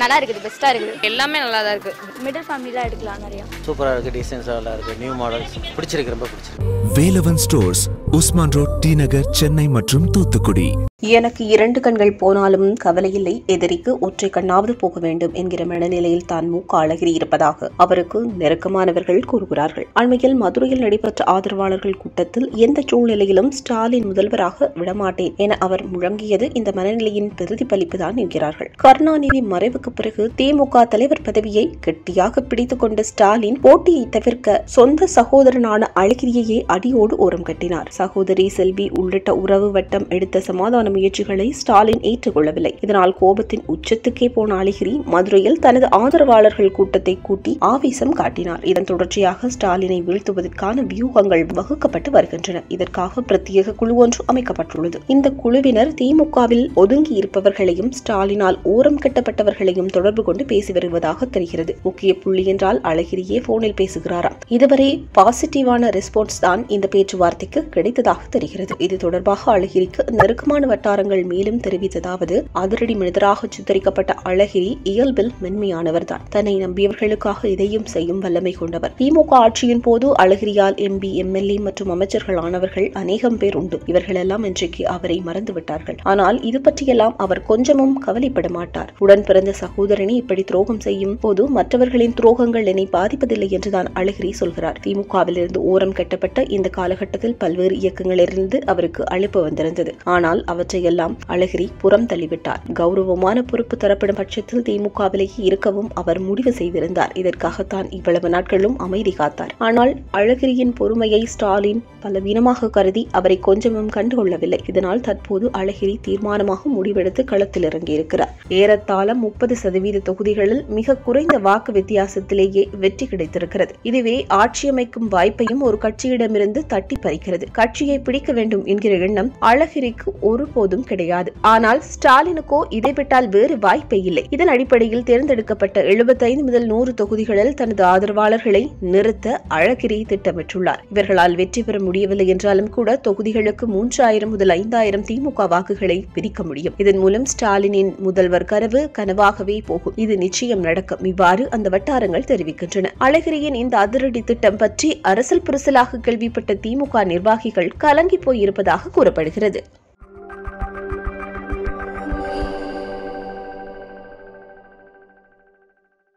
நல்லா இருக்குது பெஸ்ட்டாக இருக்குது எல்லாமே நல்லா தான் இருக்குது மிடில் ஃபேமிலிலாம் எடுக்கலாம் நிறையா சூப்பராக இருக்குது டீசென்ஸாக நல்லா இருக்குது நியூ மாடல்ஸ் பிடிச்சிருக்கு ரொம்ப பிடிச்சிருக்கு வேலவன் ஸ்டோர்ஸ் உஸ்மான் ரோட் டி நகர் சென்னை மற்றும் தூத்துக்குடி எனக்கு இரண்டு கண்கள் போனாலும் கவலையில்லை எதிரிக்கு ஒற்றை கண்ணாவது போக வேண்டும் என்கிற மனநிலையில் தான் மு க அழகிரி இருப்பதாக அவருக்கு நெருக்கமானவர்கள் கூறுகிறார்கள் அண்மையில் மதுரையில் நடைபெற்ற ஆதரவாளர்கள் கூட்டத்தில் எந்த சூழ்நிலையிலும் ஸ்டாலின் முதல்வராக விடமாட்டேன் என அவர் முழங்கியது இந்த மனநிலையின் பிரதிபலிப்புதான் என்கிறார்கள் கருணாநிதி மறைவுக்கு பிறகு திமுக தலைவர் பதவியை கெட்டியாக பிடித்துக் கொண்ட ஸ்டாலின் போட்டியை தவிர்க்க சொந்த சகோதரனான அழகிரியையே அடியோடு ஓரம் கட்டினார் சகோதரி செல்வி உள்ளிட்ட உறவு வட்டம் எடுத்த சமாதான முயற்சிகளை ஸ்டாலின் ஏற்றுக்கொள்ளவில்லை இதனால் கோபத்தின் உச்சத்துக்கே போன அழகிரி மதுரையில் தனது ஆதரவாளர்கள் கூட்டத்தை கூட்டி ஆவேசம் காட்டினார் இதன் தொடர்ச்சியாக ஸ்டாலினை வீழ்த்துவதற்கான வியூகங்கள் வகுக்கப்பட்டு வருகின்றன இதற்காக பிரத்யேக குழு ஒன்று அமைக்கப்பட்டுள்ளது இந்த குழுவினர் திமுகவில் ஒதுங்கி இருப்பவர்களையும் ஸ்டாலினால் ஓரம் கட்டப்பட்டவர்களையும் தொடர்பு கொண்டு பேசி வருவதாக தெரிகிறது முக்கிய புள்ளி என்றால் அழகிரியே போனில் பேசுகிறாராம் இதுவரை பாசிட்டிவான ரெஸ்பான்ஸ் தான் இந்த பேச்சுவார்த்தைக்கு கிடைத்ததாக தெரிகிறது இது தொடர்பாக அழகிரிக்கு நெருக்கமான வட்டாரங்கள் மேலும் தெரிவித்ததாவது அதிரடி மனிதராக சித்தரிக்கப்பட்ட அழகிரி இயல்பில் மென்மையானவர் தான் தன்னை நம்பியவர்களுக்காக இதையும் செய்யும் வல்லமை கொண்டவர் திமுக ஆட்சியின் போது அழகிரியால் எம்பி எம்எல்ஏ மற்றும் அமைச்சர்கள் ஆனவர்கள் அநேகம் பேர் உண்டு இவர்களெல்லாம் இன்றைக்கு அவரை மறந்துவிட்டார்கள் ஆனால் இது பற்றியெல்லாம் அவர் கொஞ்சமும் கவலைப்பட மாட்டார் உடன் பிறந்த சகோதரனை இப்படி துரோகம் செய்யும் போது மற்றவர்களின் துரோகங்கள் என்னை பாதிப்பதில்லை என்றுதான் அழகிரி சொல்கிறார் திமுகவிலிருந்து ஓரம் கட்டப்பட்ட இந்த காலகட்டத்தில் பல்வேறு இயக்கங்களிலிருந்து அவருக்கு அழைப்பு வந்திருந்தது ஆனால் அவற்றையெல்லாம் அழகிரி புறம் தள்ளிவிட்டார் கௌரவமான பொறுப்பு தரப்படும் பட்சத்தில் திமுகவிலேயே இருக்கவும் அவர் முடிவு செய்திருந்தார் இதற்காகத்தான் இவ்வளவு நாட்களும் அமைதி காத்தார் ஆனால் அழகிரியின் பொறுமையை ஸ்டாலின் பலவீனமாக கருதி அவரை கொஞ்சமும் கண்டுகொள்ளவில்லை இதனால் தற்போது அழகிரி தீர்மானமாக முடிவெடுத்து களத்தில் இறங்கியிருக்கிறார் ஏறத்தாழ முப்பது சதவீத தொகுதிகளில் மிக குறைந்த வாக்கு வித்தியாசத்திலேயே வெற்றி கிடைத்திருக்கிறது இதுவே ஆட்சியமைக்கும் வாய்ப்பையும் ஒரு கட்சியிடமிருந்து தட்டி பறிக்கிறது கட்சியை பிடிக்க வேண்டும் என்கிற எண்ணம் அழகிரிக்கு ஒருபோதும் கிடையாது ஆனால் ஸ்டாலினுக்கோ இதை விட்டால் வேறு வாய்ப்பே இல்லை இதன் அடிப்படையில் தேர்ந்தெடுக்கப்பட்ட எழுபத்தைந்து முதல் நூறு தொகுதிகளில் தனது ஆதரவாளர்களை நிறுத்த அழகிரி திட்டமிட்டுள்ளார் இவர்களால் வெற்றி பெற முடியவில்லை என்றாலும் கூட தொகுதிகளுக்கு மூன்றாயிரம் முதல் ஐந்தாயிரம் திமுக வாக்குகளை பிரிக்க முடியும் இதன் மூலம் ஸ்டாலினின் முதல்வர் கனவு கனவாகவே போகும் இது நிச்சயம் நடக்கும் இவ்வாறு அந்த வட்டாரங்கள் தெரிவிக்கின்றன அழகிரியின் இந்த அதிரடி திட்டம் பற்றி அரசல் புரசலாக கேள்விப்பட்ட திமுக நிர்வாகிகள் கலங்கி போயிருப்பதாக கூறப்படுகிறது